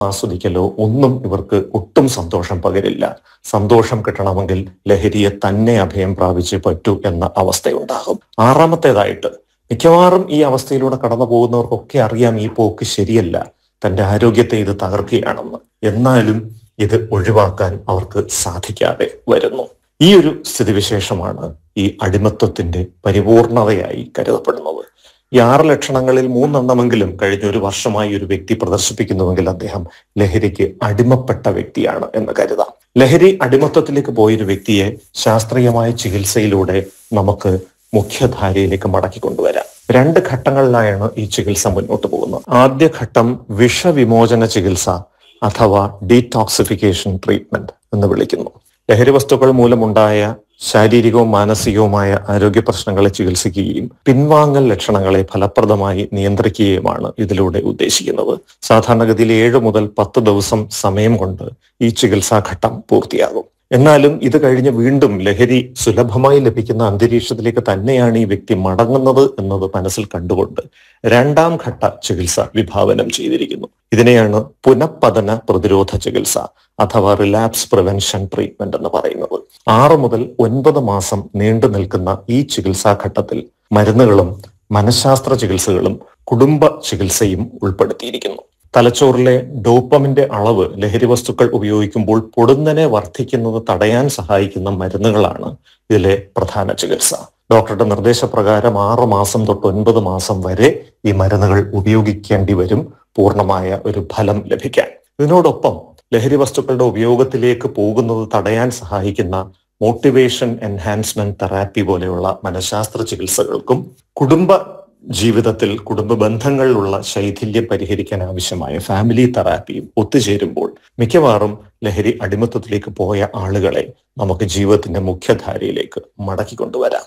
ആസ്വദിക്കലോ ഒന്നും ഇവർക്ക് ഒട്ടും സന്തോഷം പകരില്ല സന്തോഷം കിട്ടണമെങ്കിൽ ലഹരിയെ തന്നെ അഭയം പ്രാപിച്ചേ പറ്റൂ എന്ന അവസ്ഥയുണ്ടാകും ആറാമത്തേതായിട്ട് മിക്കവാറും ഈ അവസ്ഥയിലൂടെ കടന്നു പോകുന്നവർക്കൊക്കെ അറിയാം ഈ പോക്ക് ശരിയല്ല തന്റെ ആരോഗ്യത്തെ ഇത് തകർക്കുകയാണെന്ന് എന്നാലും ഇത് ഒഴിവാക്കാൻ അവർക്ക് സാധിക്കാതെ വരുന്നു ഈ ഒരു സ്ഥിതിവിശേഷമാണ് ഈ അടിമത്വത്തിന്റെ പരിപൂർണതയായി കരുതപ്പെടുന്നത് ഈ ആറ് ലക്ഷണങ്ങളിൽ മൂന്നെണ്ണമെങ്കിലും കഴിഞ്ഞ ഒരു വർഷമായി ഒരു വ്യക്തി പ്രദർശിപ്പിക്കുന്നുവെങ്കിൽ അദ്ദേഹം ലഹരിക്ക് അടിമപ്പെട്ട വ്യക്തിയാണ് എന്ന് കരുതാം ലഹരി അടിമത്വത്തിലേക്ക് പോയൊരു വ്യക്തിയെ ശാസ്ത്രീയമായ ചികിത്സയിലൂടെ നമുക്ക് മുഖ്യധാരയിലേക്ക് മടക്കി കൊണ്ടുവരാം രണ്ട് ഘട്ടങ്ങളിലായാണ് ഈ ചികിത്സ മുന്നോട്ട് പോകുന്നത് ആദ്യ ഘട്ടം വിഷവിമോചന ചികിത്സ അഥവാ ഡീടോക്സിഫിക്കേഷൻ ട്രീറ്റ്മെന്റ് എന്ന് വിളിക്കുന്നു ലഹരി വസ്തുക്കൾ മൂലമുണ്ടായ ശാരീരികവും മാനസികവുമായ ആരോഗ്യ പ്രശ്നങ്ങളെ ചികിത്സിക്കുകയും പിൻവാങ്ങൽ ലക്ഷണങ്ങളെ ഫലപ്രദമായി നിയന്ത്രിക്കുകയുമാണ് ഇതിലൂടെ ഉദ്ദേശിക്കുന്നത് സാധാരണഗതിയിൽ ഏഴ് മുതൽ പത്ത് ദിവസം സമയം കൊണ്ട് ഈ ചികിത്സാഘട്ടം പൂർത്തിയാകും എന്നാലും ഇത് കഴിഞ്ഞ് വീണ്ടും ലഹരി സുലഭമായി ലഭിക്കുന്ന അന്തരീക്ഷത്തിലേക്ക് തന്നെയാണ് ഈ വ്യക്തി മടങ്ങുന്നത് എന്നത് മനസ്സിൽ കണ്ടുകൊണ്ട് രണ്ടാം ഘട്ട ചികിത്സ വിഭാവനം ചെയ്തിരിക്കുന്നു ഇതിനെയാണ് പുനഃപതന പ്രതിരോധ ചികിത്സ അഥവാ റിലാപ്സ് പ്രിവെൻഷൻ ട്രീറ്റ്മെന്റ് എന്ന് പറയുന്നത് ആറ് മുതൽ ഒൻപത് മാസം നീണ്ടു നിൽക്കുന്ന ഈ ചികിത്സാഘട്ടത്തിൽ മരുന്നുകളും മനഃശാസ്ത്ര ചികിത്സകളും കുടുംബ ചികിത്സയും ഉൾപ്പെടുത്തിയിരിക്കുന്നു തലച്ചോറിലെ ഡോപ്പമിന്റെ അളവ് ലഹരി വസ്തുക്കൾ ഉപയോഗിക്കുമ്പോൾ പൊടുന്നനെ വർദ്ധിക്കുന്നത് തടയാൻ സഹായിക്കുന്ന മരുന്നുകളാണ് ഇതിലെ പ്രധാന ചികിത്സ ഡോക്ടറുടെ നിർദ്ദേശപ്രകാരം ആറ് മാസം തൊട്ട് ഒൻപത് മാസം വരെ ഈ മരുന്നുകൾ ഉപയോഗിക്കേണ്ടി വരും പൂർണ്ണമായ ഒരു ഫലം ലഭിക്കാൻ ഇതിനോടൊപ്പം ലഹരി വസ്തുക്കളുടെ ഉപയോഗത്തിലേക്ക് പോകുന്നത് തടയാൻ സഹായിക്കുന്ന മോട്ടിവേഷൻ എൻഹാൻസ്മെന്റ് തെറാപ്പി പോലെയുള്ള മനഃശാസ്ത്ര ചികിത്സകൾക്കും കുടുംബ ജീവിതത്തിൽ കുടുംബ ബന്ധങ്ങളിലുള്ള ശൈഥില്യം പരിഹരിക്കാൻ ആവശ്യമായ ഫാമിലി തെറാപ്പിയും ഒത്തുചേരുമ്പോൾ മിക്കവാറും ലഹരി അടിമത്വത്തിലേക്ക് പോയ ആളുകളെ നമുക്ക് ജീവിതത്തിന്റെ മുഖ്യധാരയിലേക്ക് മടക്കി കൊണ്ടുവരാം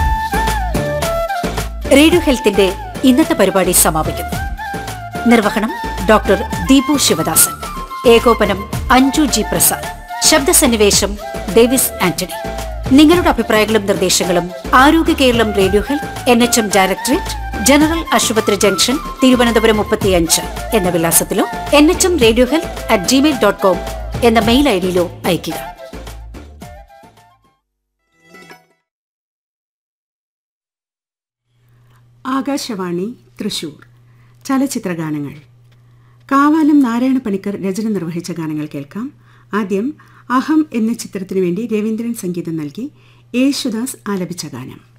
റേഡിയോ ഹെൽത്തിന്റെ ഇന്നത്തെ പരിപാടി സമാപിക്കുന്നു നിർവഹണം ഡോക്ടർ ദീപു ശിവദാസൻ ഏകോപനം അഞ്ജു ജി പ്രസാദ് ശബ്ദസന്നിവേശം ഡേവിസ് ആന്റണി നിങ്ങളുടെ അഭിപ്രായങ്ങളും നിർദ്ദേശങ്ങളും ആരോഗ്യ Keralam radio health N H M directorate general ആശുപത്രി ജംഗ്ഷൻ തിരുവനന്തപുരം മുപ്പത്തിയഞ്ച് എന്ന വിലാസത്തിലോ N H M radio health at Gmail dot com എന്ന മെയിൽ ഐ ഡിയിലോ അയയ്ക്കുക ആകാശവാണി തൃശൂർ ചലച്ചിത്ര ഗാനങ്ങൾ കാവാലം നാരായണ പണിക്കർ രചന നിർവഹിച്ച ഗാനങ്ങൾ കേൾക്കാം ആദ്യം അഹം എന്ന ചിത്രത്തിനു വേണ്ടി രവീന്ദ്രൻ സംഗീതം നൽകി യേശുദാസ് ആലപിച്ച ഗാനം